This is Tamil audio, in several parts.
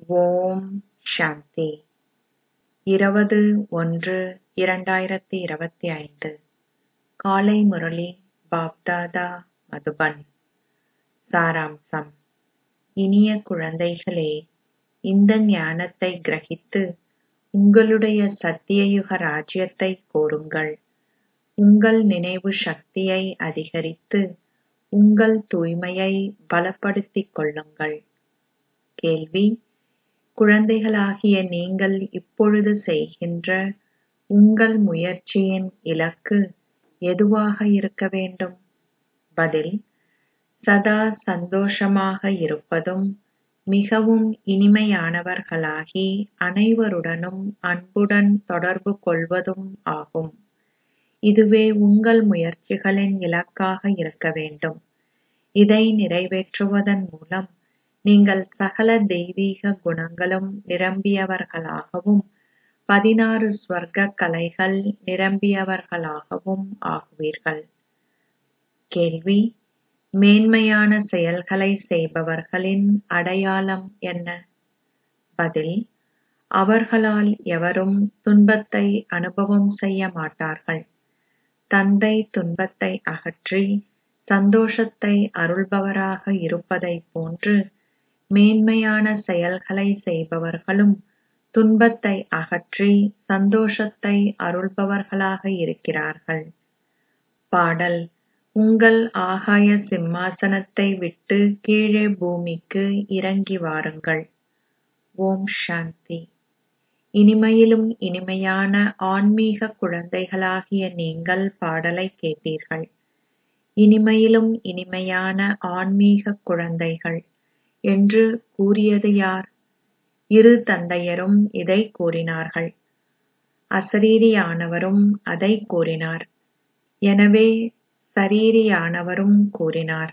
ஓம் சாந்தி இருபது ஒன்று இரண்டாயிரத்தி இருபத்தி ஐந்து காலை முரளி பாப்தாதா மதுபன் சாராம்சம் இனிய குழந்தைகளே இந்த ஞானத்தை கிரகித்து உங்களுடைய சத்தியயுக ராஜ்யத்தை கோருங்கள் உங்கள் நினைவு சக்தியை அதிகரித்து உங்கள் தூய்மையை பலப்படுத்திக் கொள்ளுங்கள் கேள்வி குழந்தைகளாகிய நீங்கள் இப்பொழுது செய்கின்ற உங்கள் முயற்சியின் இலக்கு எதுவாக இருக்க வேண்டும் பதில் சதா சந்தோஷமாக இருப்பதும் மிகவும் இனிமையானவர்களாகி அனைவருடனும் அன்புடன் தொடர்பு கொள்வதும் ஆகும் இதுவே உங்கள் முயற்சிகளின் இலக்காக இருக்க வேண்டும் இதை நிறைவேற்றுவதன் மூலம் நீங்கள் சகல தெய்வீக குணங்களும் நிரம்பியவர்களாகவும் பதினாறு ஸ்வர்க்க கலைகள் நிரம்பியவர்களாகவும் ஆகுவீர்கள் கேள்வி மேன்மையான செயல்களை செய்பவர்களின் அடையாளம் என்ன பதில் அவர்களால் எவரும் துன்பத்தை அனுபவம் செய்ய மாட்டார்கள் தந்தை துன்பத்தை அகற்றி சந்தோஷத்தை அருள்பவராக இருப்பதைப் போன்று மேன்மையான செயல்களை செய்பவர்களும் துன்பத்தை அகற்றி சந்தோஷத்தை அருள்பவர்களாக இருக்கிறார்கள் பாடல் உங்கள் ஆகாய சிம்மாசனத்தை விட்டு கீழே பூமிக்கு இறங்கி வாருங்கள் ஓம் சாந்தி இனிமையிலும் இனிமையான ஆன்மீக குழந்தைகளாகிய நீங்கள் பாடலை கேட்டீர்கள் இனிமையிலும் இனிமையான ஆன்மீக குழந்தைகள் என்று கூறியது யார் இரு தந்தையரும் இதை கூறினார்கள் அசரீரியானவரும் அதை கூறினார் எனவே சரீரியானவரும் கூறினார்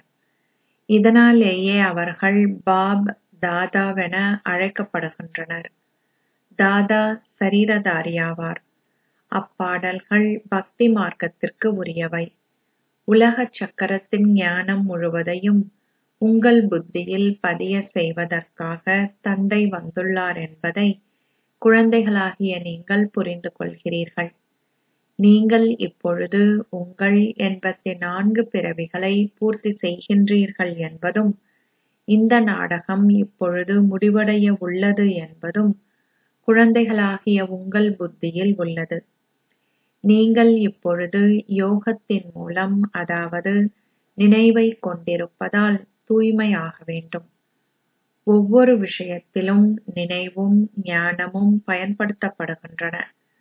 இதனாலேயே அவர்கள் பாப் தாதாவென அழைக்கப்படுகின்றனர் தாதா சரீரதாரியாவார் அப்பாடல்கள் பக்தி மார்க்கத்திற்கு உரியவை உலக சக்கரத்தின் ஞானம் முழுவதையும் உங்கள் புத்தியில் பதிய செய்வதற்காக தந்தை வந்துள்ளார் என்பதை குழந்தைகளாகிய நீங்கள் புரிந்து கொள்கிறீர்கள் நீங்கள் இப்பொழுது உங்கள் எண்பத்தி நான்கு பிறவிகளை பூர்த்தி செய்கின்றீர்கள் என்பதும் இந்த நாடகம் இப்பொழுது முடிவடைய உள்ளது என்பதும் குழந்தைகளாகிய உங்கள் புத்தியில் உள்ளது நீங்கள் இப்பொழுது யோகத்தின் மூலம் அதாவது நினைவை கொண்டிருப்பதால் தூய்மையாக வேண்டும் ஒவ்வொரு விஷயத்திலும் நினைவும் ஞானமும் பயன்படுத்தப்படுகின்றன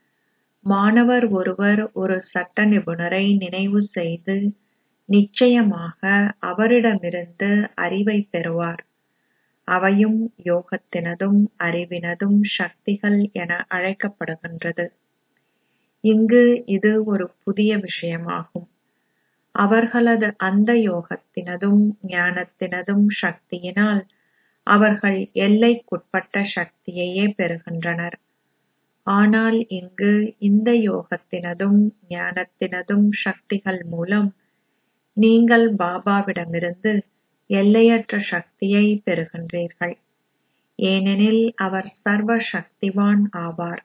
மாணவர் ஒருவர் ஒரு சட்ட நிபுணரை நினைவு செய்து நிச்சயமாக அவரிடமிருந்து அறிவை பெறுவார் அவையும் யோகத்தினதும் அறிவினதும் சக்திகள் என அழைக்கப்படுகின்றது இங்கு இது ஒரு புதிய விஷயமாகும் அவர்களது அந்த யோகத்தினதும் ஞானத்தினதும் சக்தியினால் அவர்கள் எல்லைக்குட்பட்ட சக்தியையே பெறுகின்றனர் ஆனால் இங்கு இந்த யோகத்தினதும் ஞானத்தினதும் சக்திகள் மூலம் நீங்கள் பாபாவிடமிருந்து எல்லையற்ற சக்தியை பெறுகின்றீர்கள் ஏனெனில் அவர் சர்வ சக்திவான் ஆவார்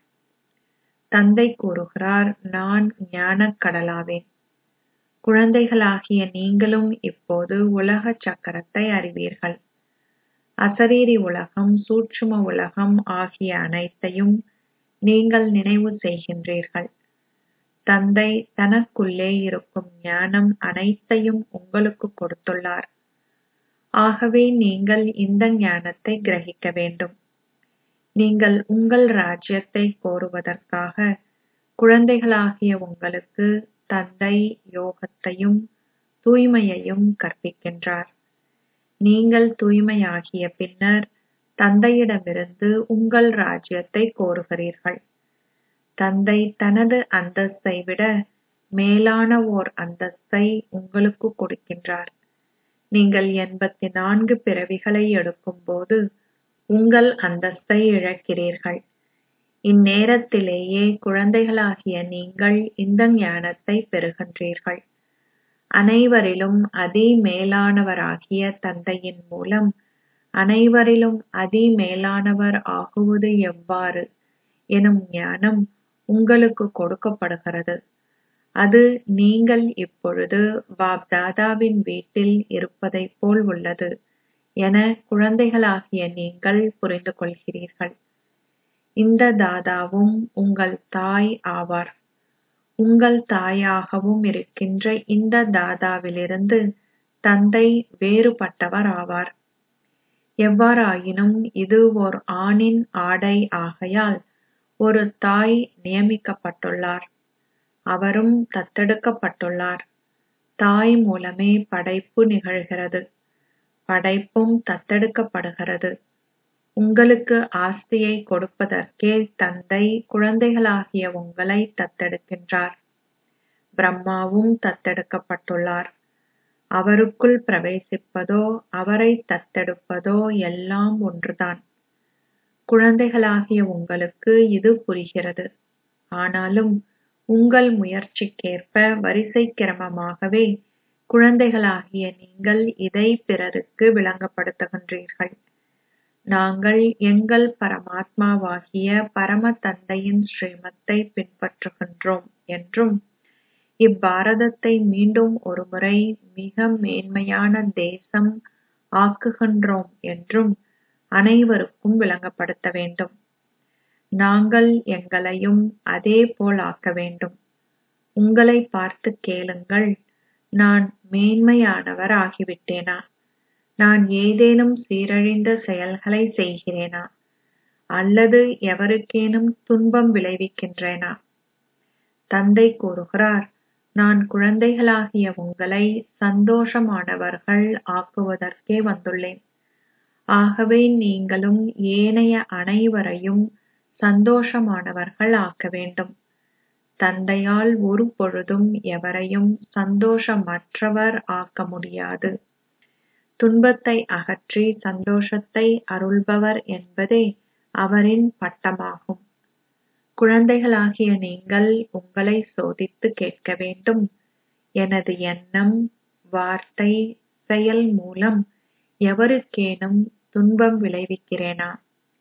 தந்தை கூறுகிறார் நான் ஞானக் கடலாவேன் குழந்தைகளாகிய நீங்களும் இப்போது உலக சக்கரத்தை அறிவீர்கள் அசரீரி உலகம் சூட்சும உலகம் ஆகிய அனைத்தையும் நீங்கள் நினைவு செய்கின்றீர்கள் தந்தை தனக்குள்ளே இருக்கும் ஞானம் அனைத்தையும் உங்களுக்கு கொடுத்துள்ளார் ஆகவே நீங்கள் இந்த ஞானத்தை கிரகிக்க வேண்டும் நீங்கள் உங்கள் ராஜ்யத்தை கோருவதற்காக குழந்தைகளாகிய உங்களுக்கு தந்தை யோகத்தையும் தூய்மையையும் கற்பிக்கின்றார் நீங்கள் தூய்மையாகிய பின்னர் தந்தையிடமிருந்து உங்கள் ராஜ்யத்தை கோருகிறீர்கள் தந்தை தனது அந்தஸ்தை விட மேலான ஓர் அந்தஸ்தை உங்களுக்கு கொடுக்கின்றார் நீங்கள் எண்பத்தி நான்கு பிறவிகளை எடுக்கும்போது உங்கள் அந்தஸ்தை இழக்கிறீர்கள் இந்நேரத்திலேயே குழந்தைகளாகிய நீங்கள் இந்த ஞானத்தை பெறுகின்றீர்கள் அனைவரிலும் அதி மேலானவராகிய தந்தையின் மூலம் அனைவரிலும் அதிமேலானவர் ஆகுவது எவ்வாறு எனும் ஞானம் உங்களுக்கு கொடுக்கப்படுகிறது அது நீங்கள் இப்பொழுது பாப்தாதாவின் வீட்டில் இருப்பதைப் போல் உள்ளது என குழந்தைகளாகிய நீங்கள் புரிந்து கொள்கிறீர்கள் இந்த தாதாவும் உங்கள் தாய் ஆவார் உங்கள் தாயாகவும் இருக்கின்ற இந்த தாதாவிலிருந்து தந்தை வேறுபட்டவர் ஆவார் எவ்வாறாயினும் இது ஓர் ஆணின் ஆடை ஆகையால் ஒரு தாய் நியமிக்கப்பட்டுள்ளார் அவரும் தத்தெடுக்கப்பட்டுள்ளார் தாய் மூலமே படைப்பு நிகழ்கிறது படைப்பும் தத்தெடுக்கப்படுகிறது உங்களுக்கு ஆஸ்தியை கொடுப்பதற்கே தந்தை குழந்தைகளாகிய உங்களை தத்தெடுக்கின்றார் பிரம்மாவும் தத்தெடுக்கப்பட்டுள்ளார் அவருக்குள் பிரவேசிப்பதோ அவரை தத்தெடுப்பதோ எல்லாம் ஒன்றுதான் குழந்தைகளாகிய உங்களுக்கு இது புரிகிறது ஆனாலும் உங்கள் முயற்சிக்கேற்ப வரிசை கிரமமாகவே குழந்தைகளாகிய நீங்கள் இதை பிறருக்கு விளங்கப்படுத்துகின்றீர்கள் நாங்கள் எங்கள் பரமாத்மாவாகிய பரம தந்தையின் ஸ்ரீமத்தை பின்பற்றுகின்றோம் என்றும் இப்பாரதத்தை மீண்டும் ஒருமுறை மிக மேன்மையான தேசம் ஆக்குகின்றோம் என்றும் அனைவருக்கும் விளங்கப்படுத்த வேண்டும் நாங்கள் எங்களையும் அதே போல் ஆக்க வேண்டும் உங்களை பார்த்து கேளுங்கள் நான் மேன்மையானவர் ஆகிவிட்டேனா நான் ஏதேனும் சீரழிந்த செயல்களை செய்கிறேனா அல்லது எவருக்கேனும் துன்பம் விளைவிக்கின்றேனா தந்தை கூறுகிறார் நான் குழந்தைகளாகிய உங்களை சந்தோஷமானவர்கள் ஆக்குவதற்கே வந்துள்ளேன் ஆகவே நீங்களும் ஏனைய அனைவரையும் சந்தோஷமானவர்கள் ஆக்க வேண்டும் தந்தையால் ஒரு பொழுதும் எவரையும் சந்தோஷமற்றவர் ஆக்க முடியாது துன்பத்தை அகற்றி சந்தோஷத்தை அருள்பவர் என்பதே அவரின் பட்டமாகும் குழந்தைகளாகிய நீங்கள் உங்களை சோதித்து கேட்க வேண்டும் எனது எண்ணம் வார்த்தை செயல் மூலம் எவருக்கேனும் துன்பம் விளைவிக்கிறேனா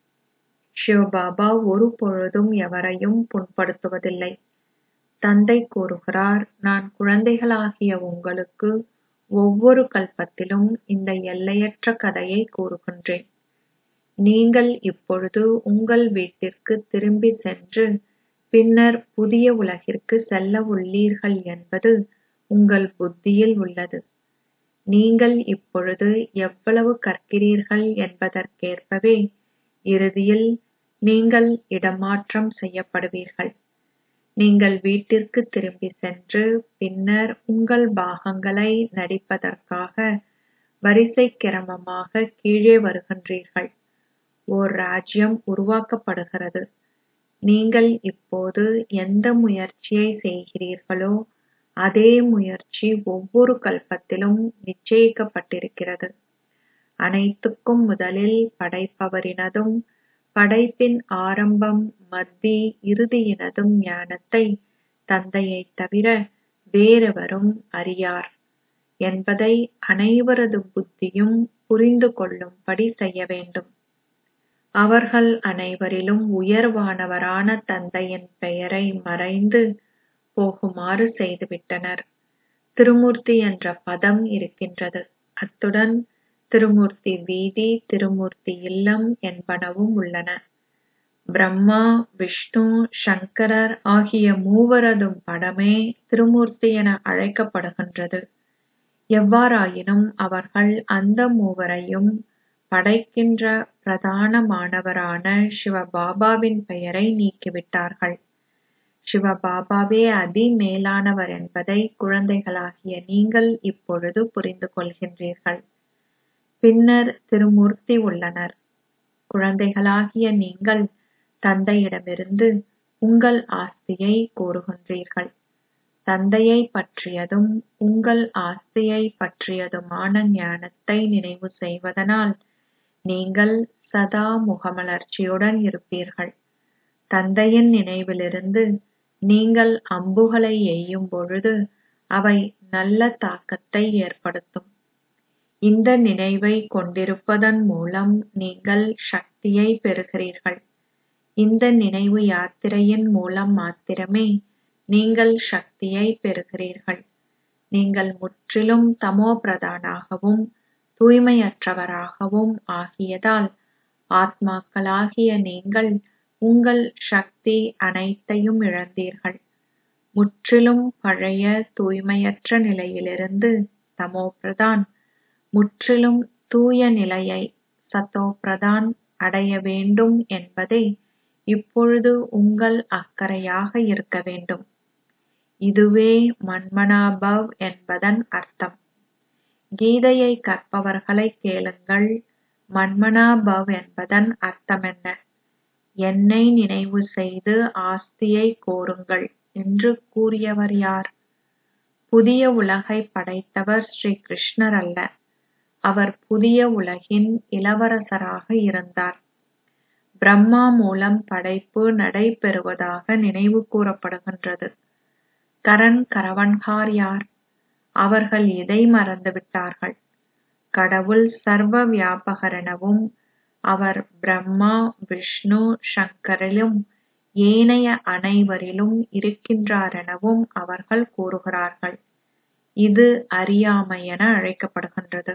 சிவபாபா ஒரு பொழுதும் எவரையும் புண்படுத்துவதில்லை தந்தை கூறுகிறார் நான் குழந்தைகளாகிய உங்களுக்கு ஒவ்வொரு கல்பத்திலும் இந்த எல்லையற்ற கதையை கூறுகின்றேன் நீங்கள் இப்பொழுது உங்கள் வீட்டிற்கு திரும்பி சென்று பின்னர் புதிய உலகிற்கு செல்ல உள்ளீர்கள் என்பது உங்கள் புத்தியில் உள்ளது நீங்கள் இப்பொழுது எவ்வளவு கற்கிறீர்கள் என்பதற்கேற்பவே இறுதியில் நீங்கள் இடமாற்றம் செய்யப்படுவீர்கள் நீங்கள் வீட்டிற்கு திரும்பி சென்று பின்னர் உங்கள் பாகங்களை நடிப்பதற்காக வரிசை கிரமமாக கீழே வருகின்றீர்கள் ஓர் ராஜ்யம் உருவாக்கப்படுகிறது நீங்கள் இப்போது எந்த முயற்சியை செய்கிறீர்களோ அதே முயற்சி ஒவ்வொரு கல்பத்திலும் நிச்சயிக்கப்பட்டிருக்கிறது அனைத்துக்கும் முதலில் படைப்பவரினதும் படைப்பின் ஆரம்பம் மத்தி இறுதியினதும் ஞானத்தை தந்தையைத் தவிர வேறெவரும் அறியார் என்பதை அனைவரது புத்தியும் புரிந்து கொள்ளும்படி செய்ய வேண்டும் அவர்கள் அனைவரிலும் உயர்வானவரான தந்தையின் பெயரை மறைந்து போகுமாறு செய்துவிட்டனர் திருமூர்த்தி என்ற பதம் இருக்கின்றது அத்துடன் திருமூர்த்தி வீதி திருமூர்த்தி இல்லம் என்பனவும் உள்ளன பிரம்மா விஷ்ணு சங்கரர் ஆகிய மூவரதும் படமே திருமூர்த்தி என அழைக்கப்படுகின்றது எவ்வாறாயினும் அவர்கள் அந்த மூவரையும் படைக்கின்ற பிரதானமானவரான சிவபாபாவின் பெயரை நீக்கிவிட்டார்கள் சிவபாபாவே அதிமேலானவர் என்பதை குழந்தைகளாகிய நீங்கள் இப்பொழுது புரிந்து கொள்கின்றீர்கள் பின்னர் திருமூர்த்தி உள்ளனர் குழந்தைகளாகிய நீங்கள் தந்தையிடமிருந்து உங்கள் ஆஸ்தியை கூறுகின்றீர்கள் தந்தையை பற்றியதும் உங்கள் ஆஸ்தியை பற்றியதுமான ஞானத்தை நினைவு செய்வதனால் நீங்கள் சதா முகமலர்ச்சியுடன் இருப்பீர்கள் தந்தையின் நினைவிலிருந்து நீங்கள் அம்புகளை எய்யும் பொழுது அவை நல்ல தாக்கத்தை ஏற்படுத்தும் இந்த நினைவை கொண்டிருப்பதன் மூலம் நீங்கள் சக்தியை பெறுகிறீர்கள் இந்த நினைவு யாத்திரையின் மூலம் மாத்திரமே நீங்கள் சக்தியை பெறுகிறீர்கள் நீங்கள் முற்றிலும் தமோ பிரதானாகவும் தூய்மையற்றவராகவும் ஆகியதால் ஆத்மாக்களாகிய நீங்கள் உங்கள் சக்தி அனைத்தையும் இழந்தீர்கள் முற்றிலும் பழைய தூய்மையற்ற நிலையிலிருந்து தமோ பிரதான் முற்றிலும் தூய நிலையை சத்தோ பிரதான் அடைய வேண்டும் என்பதே இப்பொழுது உங்கள் அக்கறையாக இருக்க வேண்டும் இதுவே மன்மனாபவ் என்பதன் அர்த்தம் கீதையை கற்பவர்களை கேளுங்கள் மன்மனாபவ் என்பதன் அர்த்தமென்ன என்னை நினைவு செய்து ஆஸ்தியை கோருங்கள் என்று கூறியவர் யார் புதிய உலகை படைத்தவர் ஸ்ரீ கிருஷ்ணர் அல்ல அவர் புதிய உலகின் இளவரசராக இருந்தார் பிரம்மா மூலம் படைப்பு நடைபெறுவதாக நினைவு கூறப்படுகின்றது கரண் கரவன்கார் யார் அவர்கள் இதை மறந்துவிட்டார்கள் கடவுள் சர்வ வியாபகரெனவும் அவர் பிரம்மா விஷ்ணு சங்கரிலும் ஏனைய அனைவரிலும் இருக்கின்றாரெனவும் அவர்கள் கூறுகிறார்கள் இது அறியாமை என அழைக்கப்படுகின்றது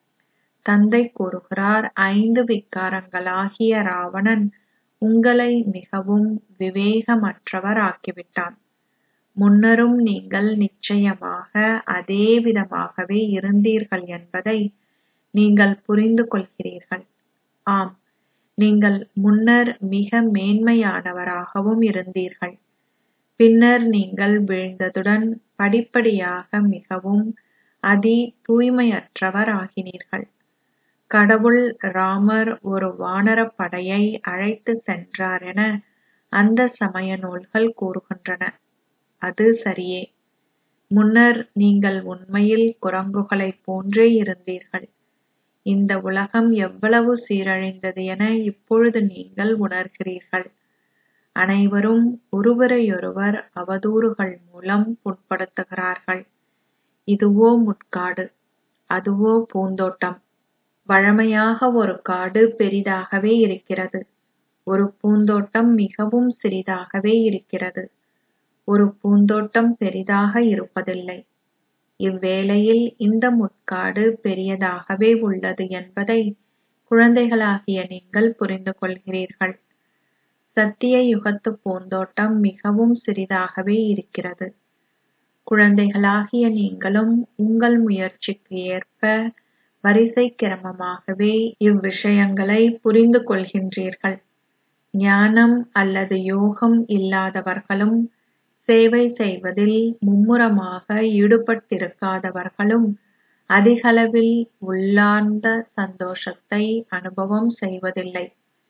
தந்தை கூறுகிறார் ஐந்து விக்காரங்களாகிய ராவணன் உங்களை மிகவும் விவேகமற்றவர் ஆக்கிவிட்டான் முன்னரும் நீங்கள் நிச்சயமாக அதே விதமாகவே இருந்தீர்கள் என்பதை நீங்கள் புரிந்து கொள்கிறீர்கள் ஆம் நீங்கள் முன்னர் மிக மேன்மையானவராகவும் இருந்தீர்கள் பின்னர் நீங்கள் வீழ்ந்ததுடன் படிப்படியாக மிகவும் அதி தூய்மையற்றவர் ஆகினீர்கள் கடவுள் ராமர் ஒரு வானரப் படையை அழைத்து சென்றார் என அந்த சமய நூல்கள் கூறுகின்றன அது சரியே முன்னர் நீங்கள் உண்மையில் குரங்குகளைப் போன்றே இருந்தீர்கள் இந்த உலகம் எவ்வளவு சீரழிந்தது என இப்பொழுது நீங்கள் உணர்கிறீர்கள் அனைவரும் ஒருவரையொருவர் அவதூறுகள் மூலம் புண்படுத்துகிறார்கள் இதுவோ முட்காடு அதுவோ பூந்தோட்டம் வழமையாக ஒரு காடு பெரிதாகவே இருக்கிறது ஒரு பூந்தோட்டம் மிகவும் சிறிதாகவே இருக்கிறது ஒரு பூந்தோட்டம் பெரிதாக இருப்பதில்லை இவ்வேளையில் இந்த முட்காடு பெரியதாகவே உள்ளது என்பதை குழந்தைகளாகிய நீங்கள் புரிந்து கொள்கிறீர்கள் சத்திய யுகத்து பூந்தோட்டம் மிகவும் சிறிதாகவே இருக்கிறது குழந்தைகளாகிய நீங்களும் உங்கள் முயற்சிக்கு ஏற்ப வரிசை கிரமமாகவே இவ்விஷயங்களை புரிந்து கொள்கின்றீர்கள் ஞானம் அல்லது யோகம் இல்லாதவர்களும் சேவை செய்வதில் மும்முரமாக ஈடுபட்டிருக்காதவர்களும் அதிகளவில் உள்ளார்ந்த சந்தோஷத்தை அனுபவம் செய்வதில்லை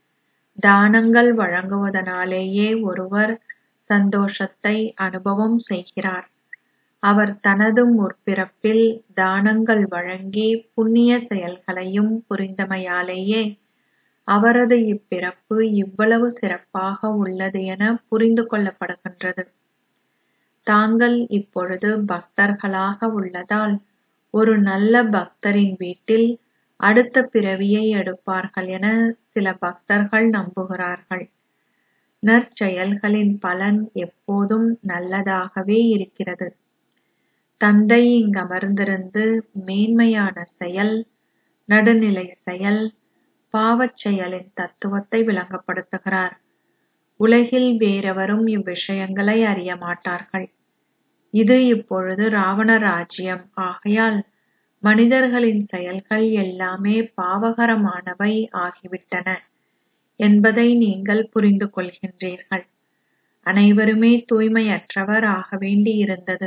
தானங்கள் வழங்குவதனாலேயே ஒருவர் சந்தோஷத்தை அனுபவம் செய்கிறார் அவர் தனது முற்பிறப்பில் தானங்கள் வழங்கி புண்ணிய செயல்களையும் புரிந்தமையாலேயே அவரது இப்பிறப்பு இவ்வளவு சிறப்பாக உள்ளது என புரிந்து கொள்ளப்படுகின்றது தாங்கள் இப்பொழுது பக்தர்களாக உள்ளதால் ஒரு நல்ல பக்தரின் வீட்டில் அடுத்த பிறவியை எடுப்பார்கள் என சில பக்தர்கள் நம்புகிறார்கள் நற்செயல்களின் பலன் எப்போதும் நல்லதாகவே இருக்கிறது தந்தை இங்கமர்ந்திருந்து மேன்மையான செயல் நடுநிலை செயல் பாவச் செயலின் தத்துவத்தை விளங்கப்படுத்துகிறார் உலகில் வேறெவரும் இவ்விஷயங்களை அறிய மாட்டார்கள் இது இப்பொழுது ராவண ராஜ்யம் ஆகையால் மனிதர்களின் செயல்கள் எல்லாமே பாவகரமானவை ஆகிவிட்டன என்பதை நீங்கள் புரிந்து கொள்கின்றீர்கள் அனைவருமே தூய்மையற்றவர் ஆக வேண்டியிருந்தது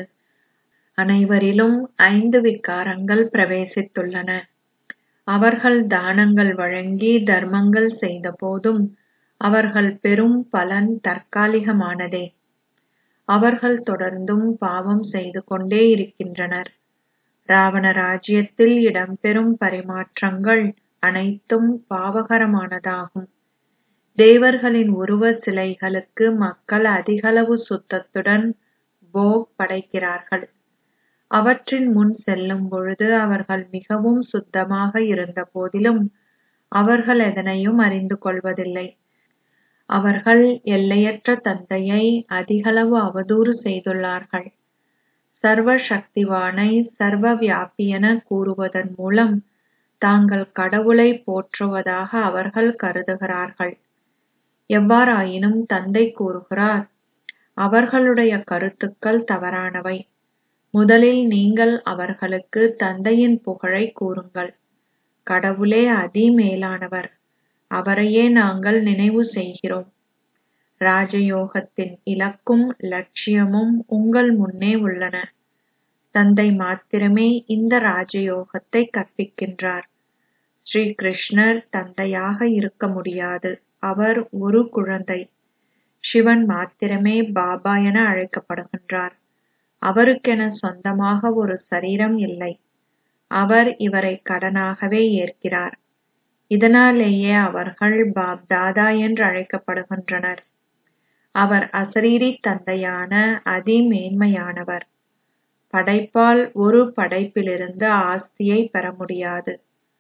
அனைவரிலும் ஐந்து விகாரங்கள் பிரவேசித்துள்ளன அவர்கள் தானங்கள் வழங்கி தர்மங்கள் செய்த போதும் அவர்கள் பெரும் பலன் தற்காலிகமானதே அவர்கள் தொடர்ந்தும் பாவம் செய்து கொண்டே இருக்கின்றனர் ராவண ராஜ்யத்தில் இடம்பெறும் பரிமாற்றங்கள் அனைத்தும் பாவகரமானதாகும் தேவர்களின் உருவ சிலைகளுக்கு மக்கள் அதிகளவு சுத்தத்துடன் போக் படைக்கிறார்கள் அவற்றின் முன் செல்லும் பொழுது அவர்கள் மிகவும் சுத்தமாக இருந்த போதிலும் அவர்கள் எதனையும் அறிந்து கொள்வதில்லை அவர்கள் எல்லையற்ற தந்தையை அதிகளவு அவதூறு செய்துள்ளார்கள் சர்வ சக்திவானை சர்வ வியாபியென கூறுவதன் மூலம் தாங்கள் கடவுளை போற்றுவதாக அவர்கள் கருதுகிறார்கள் எவ்வாறாயினும் தந்தை கூறுகிறார் அவர்களுடைய கருத்துக்கள் தவறானவை முதலில் நீங்கள் அவர்களுக்கு தந்தையின் புகழை கூறுங்கள் கடவுளே அதி மேலானவர் அவரையே நாங்கள் நினைவு செய்கிறோம் ராஜயோகத்தின் இலக்கும் லட்சியமும் உங்கள் முன்னே உள்ளன தந்தை மாத்திரமே இந்த ராஜயோகத்தை கற்பிக்கின்றார் ஸ்ரீ கிருஷ்ணர் தந்தையாக இருக்க முடியாது அவர் ஒரு குழந்தை சிவன் மாத்திரமே பாபா என அழைக்கப்படுகின்றார் அவருக்கென சொந்தமாக ஒரு சரீரம் இல்லை அவர் இவரை கடனாகவே ஏற்கிறார் இதனாலேயே அவர்கள் பாப் தாதா என்று அழைக்கப்படுகின்றனர் அவர் அசரீரி தந்தையான அதி மேன்மையானவர் படைப்பால் ஒரு படைப்பிலிருந்து ஆஸ்தியை பெற முடியாது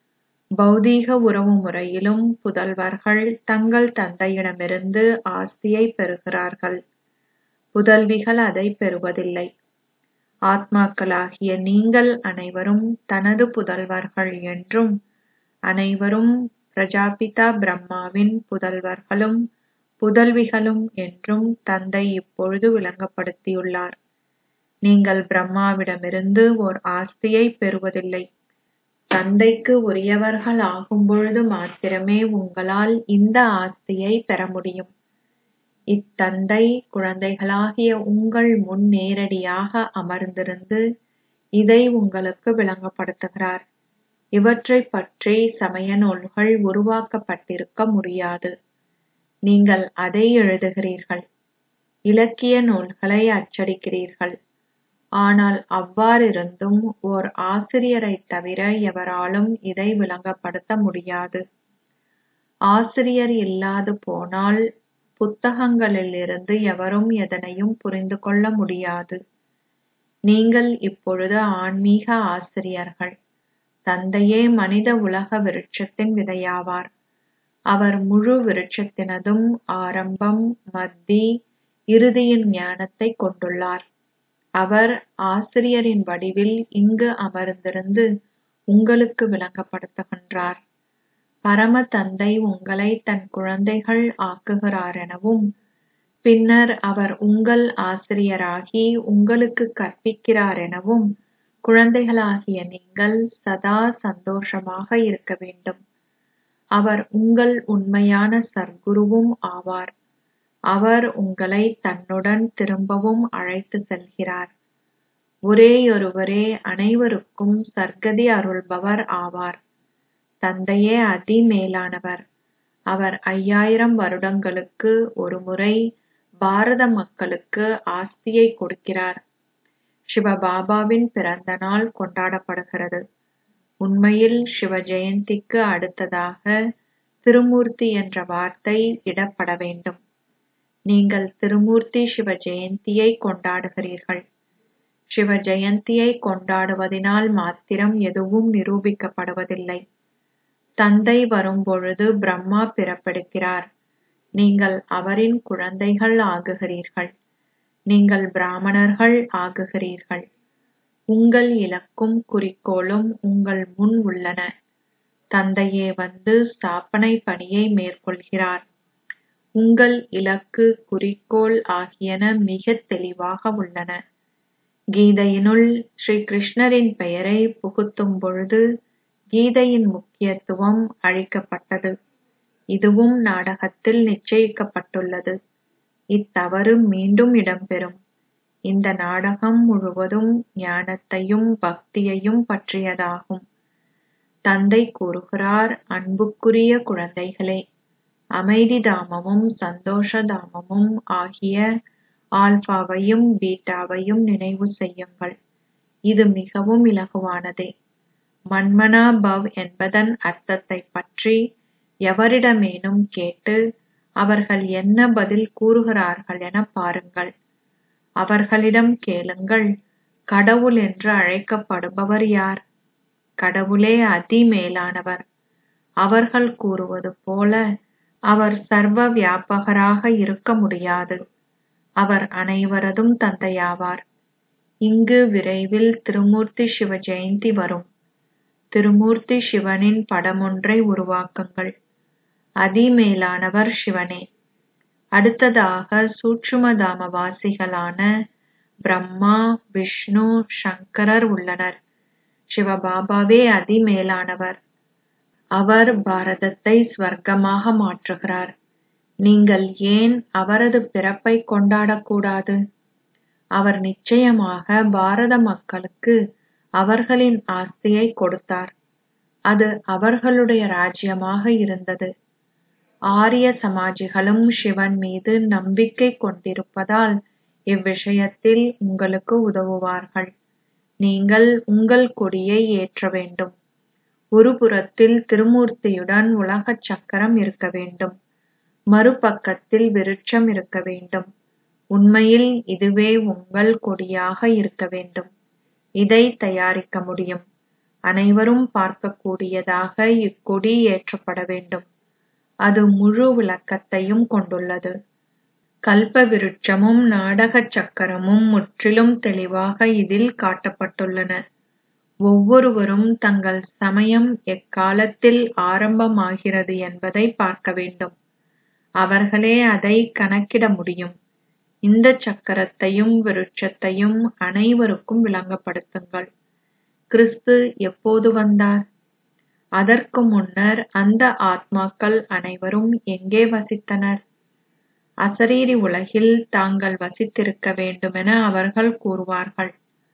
பௌதீக உறவு முறையிலும் புதல்வர்கள் தங்கள் தந்தையிடமிருந்து ஆஸ்தியை பெறுகிறார்கள் புதல்விகள் அதை பெறுவதில்லை ஆத்மாக்களாகிய நீங்கள் அனைவரும் தனது புதல்வர்கள் என்றும் அனைவரும் பிரஜாபிதா பிரம்மாவின் புதல்வர்களும் புதல்விகளும் என்றும் தந்தை இப்பொழுது விளங்கப்படுத்தியுள்ளார் நீங்கள் பிரம்மாவிடமிருந்து ஓர் ஆஸ்தியை பெறுவதில்லை தந்தைக்கு உரியவர்கள் ஆகும் பொழுது மாத்திரமே உங்களால் இந்த ஆஸ்தியை பெற முடியும் இத்தந்தை குழந்தைகளாகிய உங்கள் முன் நேரடியாக அமர்ந்திருந்து இதை உங்களுக்கு விளங்கப்படுத்துகிறார் இவற்றைப் பற்றி சமய நூல்கள் உருவாக்கப்பட்டிருக்க முடியாது நீங்கள் அதை எழுதுகிறீர்கள் இலக்கிய நூல்களை அச்சடிக்கிறீர்கள் ஆனால் அவ்வாறிருந்தும் ஓர் ஆசிரியரைத் தவிர எவராலும் இதை விளங்கப்படுத்த முடியாது ஆசிரியர் இல்லாது போனால் புத்தகங்களிலிருந்து எவரும் எதனையும் புரிந்து கொள்ள முடியாது நீங்கள் இப்பொழுது ஆன்மீக ஆசிரியர்கள் தந்தையே மனித உலக விருட்சத்தின் விதையாவார் அவர் முழு விருட்சத்தினதும் ஆரம்பம் மத்தி இறுதியின் ஞானத்தை கொண்டுள்ளார் அவர் ஆசிரியரின் வடிவில் இங்கு அமர்ந்திருந்து உங்களுக்கு விளங்கப்படுத்துகின்றார் பரம தந்தை உங்களை தன் குழந்தைகள் ஆக்குகிறாரெனவும் பின்னர் அவர் உங்கள் ஆசிரியராகி உங்களுக்கு கற்பிக்கிறாரெனவும் குழந்தைகளாகிய நீங்கள் சதா சந்தோஷமாக இருக்க வேண்டும் அவர் உங்கள் உண்மையான சர்க்குருவும் ஆவார் அவர் உங்களை தன்னுடன் திரும்பவும் அழைத்து செல்கிறார் ஒரேயொருவரே அனைவருக்கும் சர்க்கதி அருள்பவர் ஆவார் தந்தையே அதி மேலானவர் அவர் ஐயாயிரம் வருடங்களுக்கு ஒருமுறை பாரத மக்களுக்கு ஆஸ்தியை கொடுக்கிறார் சிவபாபாவின் பிறந்த நாள் கொண்டாடப்படுகிறது உண்மையில் சிவ ஜெயந்திக்கு அடுத்ததாக திருமூர்த்தி என்ற வார்த்தை இடப்பட வேண்டும் நீங்கள் திருமூர்த்தி சிவ ஜெயந்தியை கொண்டாடுகிறீர்கள் சிவ ஜெயந்தியை கொண்டாடுவதினால் மாத்திரம் எதுவும் நிரூபிக்கப்படுவதில்லை தந்தை வரும்பொழுது பிரம்மா பிறப்பெடுக்கிறார் நீங்கள் அவரின் குழந்தைகள் ஆகுகிறீர்கள் நீங்கள் பிராமணர்கள் ஆகுகிறீர்கள் உங்கள் இலக்கும் குறிக்கோளும் உங்கள் முன் உள்ளன தந்தையே வந்து ஸ்தாபனை பணியை மேற்கொள்கிறார் உங்கள் இலக்கு குறிக்கோள் ஆகியன மிகத் தெளிவாக உள்ளன கீதையினுள் ஸ்ரீ கிருஷ்ணரின் பெயரை புகுத்தும் பொழுது கீதையின் முக்கியத்துவம் அழிக்கப்பட்டது இதுவும் நாடகத்தில் நிச்சயிக்கப்பட்டுள்ளது இத்தவறு மீண்டும் இடம்பெறும் இந்த நாடகம் முழுவதும் ஞானத்தையும் பக்தியையும் பற்றியதாகும் தந்தை கூறுகிறார் அன்புக்குரிய குழந்தைகளே அமைதி தாமமும் சந்தோஷ தாமமும் ஆகிய ஆல்பாவையும் பீட்டாவையும் நினைவு செய்யுங்கள் இது மிகவும் இலகுவானதே மன்மனா பவ் என்பதன் அர்த்தத்தைப் பற்றி எவரிடமேனும் கேட்டு அவர்கள் என்ன பதில் கூறுகிறார்கள் என பாருங்கள் அவர்களிடம் கேளுங்கள் கடவுள் என்று அழைக்கப்படுபவர் யார் கடவுளே அதி மேலானவர் அவர்கள் கூறுவது போல அவர் சர்வ வியாபகராக இருக்க முடியாது அவர் அனைவரதும் தந்தையாவார் இங்கு விரைவில் திருமூர்த்தி சிவ ஜெயந்தி வரும் திருமூர்த்தி சிவனின் படமொன்றை உருவாக்குங்கள் அதிமேலானவர் சிவனே அடுத்ததாக சூட்சுமதாம வாசிகளான பிரம்மா விஷ்ணு சங்கரர் உள்ளனர் சிவபாபாவே அதிமேலானவர் அவர் பாரதத்தை ஸ்வர்க்கமாக மாற்றுகிறார் நீங்கள் ஏன் அவரது பிறப்பை கொண்டாடக்கூடாது அவர் நிச்சயமாக பாரத மக்களுக்கு அவர்களின் ஆஸ்தியை கொடுத்தார் அது அவர்களுடைய ராஜ்யமாக இருந்தது ஆரிய சமாஜிகளும் சிவன் மீது நம்பிக்கை கொண்டிருப்பதால் இவ்விஷயத்தில் உங்களுக்கு உதவுவார்கள் நீங்கள் உங்கள் கொடியை ஏற்ற வேண்டும் ஒரு புறத்தில் திருமூர்த்தியுடன் உலகச் சக்கரம் இருக்க வேண்டும் மறுபக்கத்தில் விருட்சம் இருக்க வேண்டும் உண்மையில் இதுவே உங்கள் கொடியாக இருக்க வேண்டும் இதை தயாரிக்க முடியும் அனைவரும் பார்க்கக்கூடியதாக இக்கொடி ஏற்றப்பட வேண்டும் அது முழு விளக்கத்தையும் கொண்டுள்ளது கல்ப விருட்சமும் நாடக சக்கரமும் முற்றிலும் தெளிவாக இதில் காட்டப்பட்டுள்ளன ஒவ்வொருவரும் தங்கள் சமயம் எக்காலத்தில் ஆரம்பமாகிறது என்பதை பார்க்க வேண்டும் அவர்களே அதை கணக்கிட முடியும் இந்த சக்கரத்தையும் விருட்சத்தையும் அனைவருக்கும் விளங்கப்படுத்துங்கள் கிறிஸ்து எப்போது வந்தார் அதற்கு முன்னர் அந்த ஆத்மாக்கள் அனைவரும் எங்கே வசித்தனர் அசரீரி உலகில் தாங்கள் வசித்திருக்க வேண்டுமென அவர்கள் கூறுவார்கள்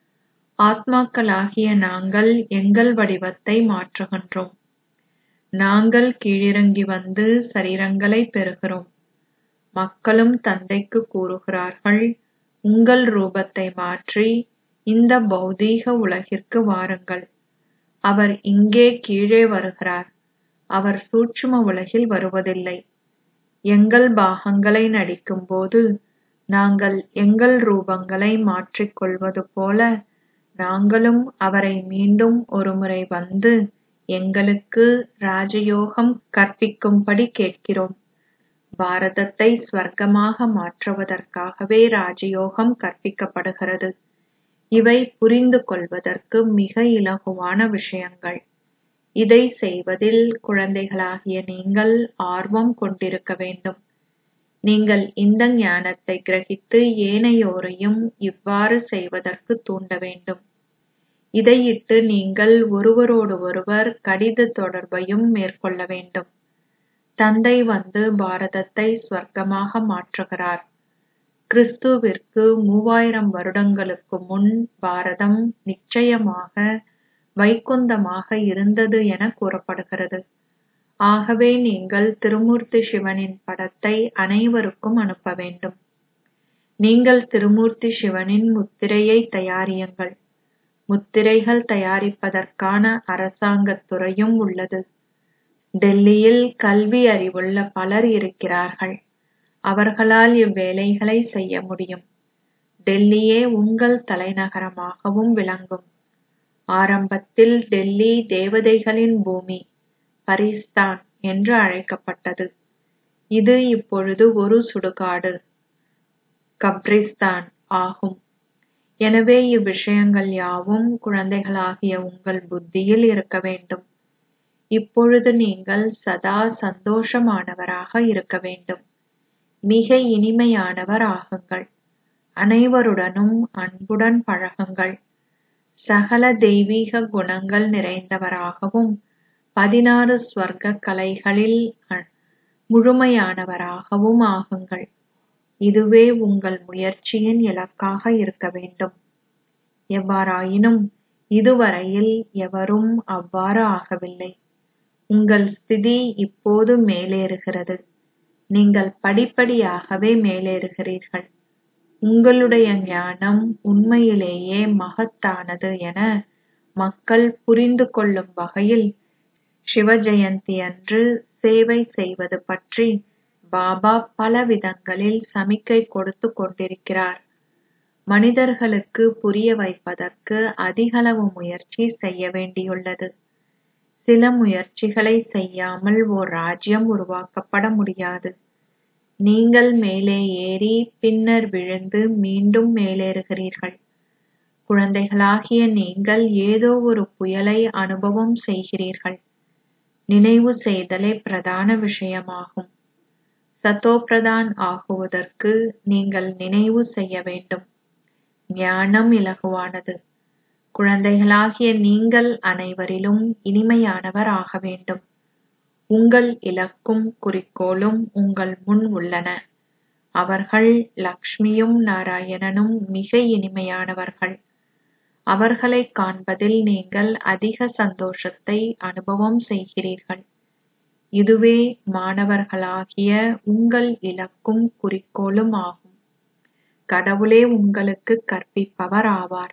ஆத்மாக்களாகிய நாங்கள் எங்கள் வடிவத்தை மாற்றுகின்றோம் நாங்கள் கீழிறங்கி வந்து சரீரங்களை பெறுகிறோம் மக்களும் தந்தைக்கு கூறுகிறார்கள் உங்கள் ரூபத்தை மாற்றி இந்த பௌதீக உலகிற்கு வாருங்கள் அவர் இங்கே கீழே வருகிறார் அவர் சூட்சும உலகில் வருவதில்லை எங்கள் பாகங்களை நடிக்கும்போது நாங்கள் எங்கள் ரூபங்களை மாற்றிக் கொள்வது போல நாங்களும் அவரை மீண்டும் ஒருமுறை வந்து எங்களுக்கு ராஜயோகம் கற்பிக்கும்படி கேட்கிறோம் பாரதத்தை ஸ்வர்க்கமாக மாற்றுவதற்காகவே ராஜயோகம் கற்பிக்கப்படுகிறது இவை புரிந்து கொள்வதற்கு மிக இலகுவான விஷயங்கள் இதை செய்வதில் குழந்தைகளாகிய நீங்கள் ஆர்வம் கொண்டிருக்க வேண்டும் நீங்கள் இந்த ஞானத்தை கிரகித்து ஏனையோரையும் இவ்வாறு செய்வதற்கு தூண்ட வேண்டும் இதையிட்டு நீங்கள் ஒருவரோடு ஒருவர் கடித தொடர்பையும் மேற்கொள்ள வேண்டும் தந்தை வந்து பாரதத்தை ஸ்வர்க்கமாக மாற்றுகிறார் கிறிஸ்துவிற்கு மூவாயிரம் வருடங்களுக்கு முன் பாரதம் நிச்சயமாக வைகுந்தமாக இருந்தது என கூறப்படுகிறது ஆகவே நீங்கள் திருமூர்த்தி சிவனின் படத்தை அனைவருக்கும் அனுப்ப வேண்டும் நீங்கள் திருமூர்த்தி சிவனின் முத்திரையை தயாரியுங்கள் முத்திரைகள் தயாரிப்பதற்கான அரசாங்கத் துறையும் உள்ளது டெல்லியில் கல்வி அறிவுள்ள பலர் இருக்கிறார்கள் அவர்களால் இவ்வேலைகளை செய்ய முடியும் டெல்லியே உங்கள் தலைநகரமாகவும் விளங்கும் ஆரம்பத்தில் டெல்லி தேவதைகளின் பூமி பரிஸ்தான் என்று அழைக்கப்பட்டது இது இப்பொழுது ஒரு சுடுகாடு கப்ரிஸ்தான் ஆகும் எனவே இவ்விஷயங்கள் யாவும் குழந்தைகளாகிய உங்கள் புத்தியில் இருக்க வேண்டும் இப்பொழுது நீங்கள் சதா சந்தோஷமானவராக இருக்க வேண்டும் மிக இனிமையானவர் ஆகுங்கள் அனைவருடனும் அன்புடன் பழகுங்கள் சகல தெய்வீக குணங்கள் நிறைந்தவராகவும் பதினாறு ஸ்வர்க்க கலைகளில் முழுமையானவராகவும் ஆகுங்கள் இதுவே உங்கள் முயற்சியின் இலக்காக இருக்க வேண்டும் எவ்வாறாயினும் இதுவரையில் எவரும் அவ்வாறு ஆகவில்லை உங்கள் ஸ்திதி இப்போது மேலேறுகிறது நீங்கள் படிப்படியாகவே மேலேறுகிறீர்கள் உங்களுடைய ஞானம் உண்மையிலேயே மகத்தானது என மக்கள் புரிந்து கொள்ளும் வகையில் சிவ ஜெயந்தி அன்று சேவை செய்வது பற்றி பாபா பல விதங்களில் சமிக்கை கொடுத்து கொண்டிருக்கிறார் மனிதர்களுக்கு புரிய வைப்பதற்கு அதிகளவு முயற்சி செய்ய வேண்டியுள்ளது சில முயற்சிகளை செய்யாமல் ஓர் ராஜ்யம் உருவாக்கப்பட முடியாது நீங்கள் மேலே ஏறி பின்னர் விழுந்து மீண்டும் மேலேறுகிறீர்கள் குழந்தைகளாகிய நீங்கள் ஏதோ ஒரு புயலை அனுபவம் செய்கிறீர்கள் நினைவு செய்தலே பிரதான விஷயமாகும் சதோபிரதான் ஆகுவதற்கு நீங்கள் நினைவு செய்ய வேண்டும் ஞானம் இலகுவானது குழந்தைகளாகிய நீங்கள் அனைவரிலும் இனிமையானவர் ஆக வேண்டும் உங்கள் இலக்கும் குறிக்கோளும் உங்கள் முன் உள்ளன அவர்கள் லக்ஷ்மியும் நாராயணனும் மிக இனிமையானவர்கள் அவர்களை காண்பதில் நீங்கள் அதிக சந்தோஷத்தை அனுபவம் செய்கிறீர்கள் இதுவே மாணவர்களாகிய உங்கள் இலக்கும் குறிக்கோளும் ஆகும் கடவுளே உங்களுக்கு கற்பிப்பவர் ஆவார்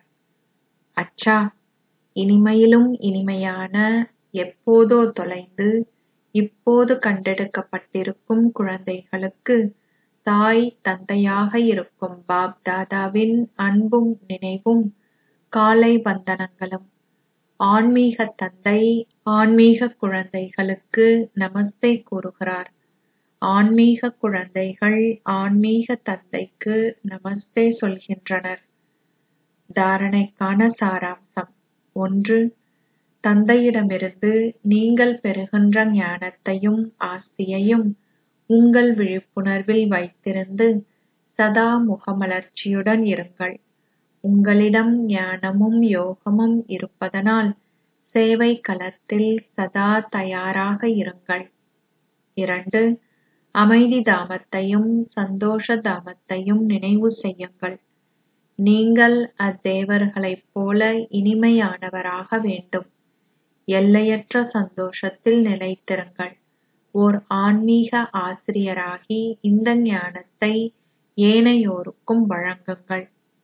அச்சா இனிமையிலும் இனிமையான எப்போதோ தொலைந்து இப்போது கண்டெடுக்கப்பட்டிருக்கும் குழந்தைகளுக்கு தாய் தந்தையாக இருக்கும் பாப் தாதாவின் அன்பும் நினைவும் காலை வந்தனங்களும் ஆன்மீக தந்தை ஆன்மீக குழந்தைகளுக்கு நமஸ்தே கூறுகிறார் ஆன்மீக குழந்தைகள் ஆன்மீக தந்தைக்கு நமஸ்தே சொல்கின்றனர் தாரணைக்கான சாராம்சம் ஒன்று தந்தையிடமிருந்து நீங்கள் பெறுகின்ற ஞானத்தையும் ஆஸ்தியையும் உங்கள் விழிப்புணர்வில் வைத்திருந்து சதா முகமலர்ச்சியுடன் இருங்கள் உங்களிடம் ஞானமும் யோகமும் இருப்பதனால் சேவை களத்தில் சதா தயாராக இருங்கள் இரண்டு அமைதி தாமத்தையும் சந்தோஷ தாமத்தையும் நினைவு செய்யுங்கள் நீங்கள் அத்தேவர்களைப் போல இனிமையானவராக வேண்டும் எல்லையற்ற சந்தோஷத்தில் நிலைத்திருங்கள் ஓர் ஆன்மீக ஆசிரியராகி இந்த ஞானத்தை ஏனையோருக்கும் வழங்குங்கள்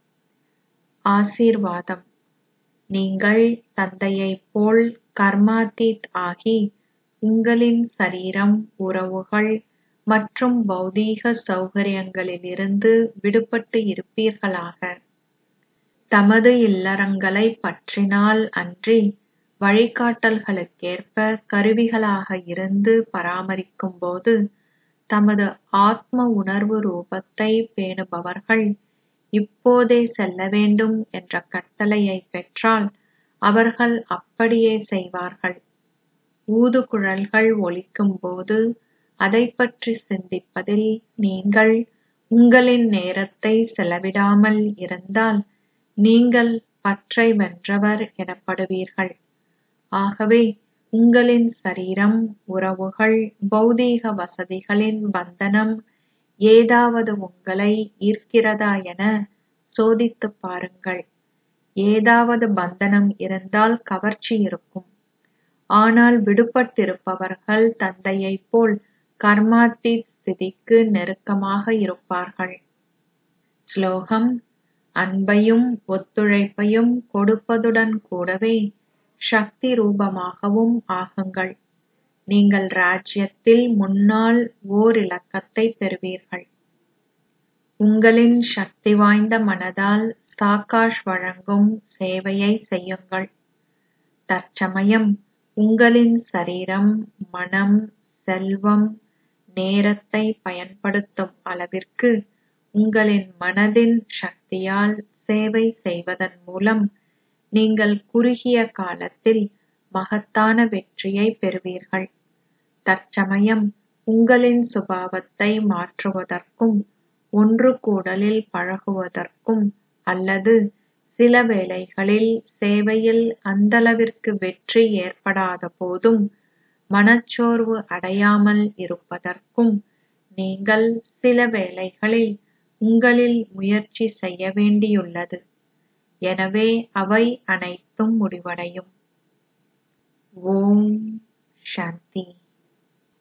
ஆசீர்வாதம் நீங்கள் தந்தையைப் போல் கர்மாதீத் ஆகி உங்களின் சரீரம் உறவுகள் மற்றும் பௌதீக சௌகரியங்களிலிருந்து விடுபட்டு இருப்பீர்களாக தமது இல்லறங்களை பற்றினால் அன்றி வழிகாட்டல்களுக்கேற்ப கருவிகளாக இருந்து பராமரிக்கும்போது தமது ஆத்ம உணர்வு ரூபத்தை பேணுபவர்கள் இப்போதே செல்ல வேண்டும் என்ற கட்டளையை பெற்றால் அவர்கள் அப்படியே செய்வார்கள் ஊதுகுழல்கள் ஒலிக்கும்போது அதைப் பற்றி சிந்திப்பதில் நீங்கள் உங்களின் நேரத்தை செலவிடாமல் இருந்தால் நீங்கள் பற்றை வென்றவர் எனப்படுவீர்கள் ஆகவே உங்களின் சரீரம் உறவுகள் பௌதீக வசதிகளின் பந்தனம் ஏதாவது உங்களை ஈர்க்கிறதா என சோதித்துப் பாருங்கள் ஏதாவது பந்தனம் இருந்தால் கவர்ச்சி இருக்கும் ஆனால் விடுபட்டிருப்பவர்கள் தந்தையைப் போல் கர்மாத்தீத் ஸ்திதிக்கு நெருக்கமாக இருப்பார்கள் ஸ்லோகம் அன்பையும் ஒத்துழைப்பையும் கொடுப்பதுடன் கூடவே சக்தி ரூபமாகவும் ஆகுங்கள் நீங்கள் ராஜ்யத்தில் முன்னால் ஓர் இலக்கத்தை பெறுவீர்கள் உங்களின் சக்தி வாய்ந்த மனதால் சாகாஷ் வழங்கும் சேவையை செய்யுங்கள் தற்சமயம் உங்களின் சரீரம் மனம் செல்வம் நேரத்தை பயன்படுத்தும் அளவிற்கு உங்களின் மனதின் சக்தியால் சேவை செய்வதன் மூலம் நீங்கள் குறுகிய காலத்தில் மகத்தான வெற்றியை பெறுவீர்கள் தற்சமயம் உங்களின் சுபாவத்தை மாற்றுவதற்கும் ஒன்று கூடலில் பழகுவதற்கும் அல்லது சில வேளைகளில் சேவையில் அந்தளவிற்கு வெற்றி ஏற்படாத போதும் மனச்சோர்வு அடையாமல் இருப்பதற்கும் நீங்கள் சில வேளைகளில் உங்களில் முயற்சி செய்ய வேண்டியுள்ளது எனவே அவை அனைத்தும் முடிவடையும் ஓம் சாந்தி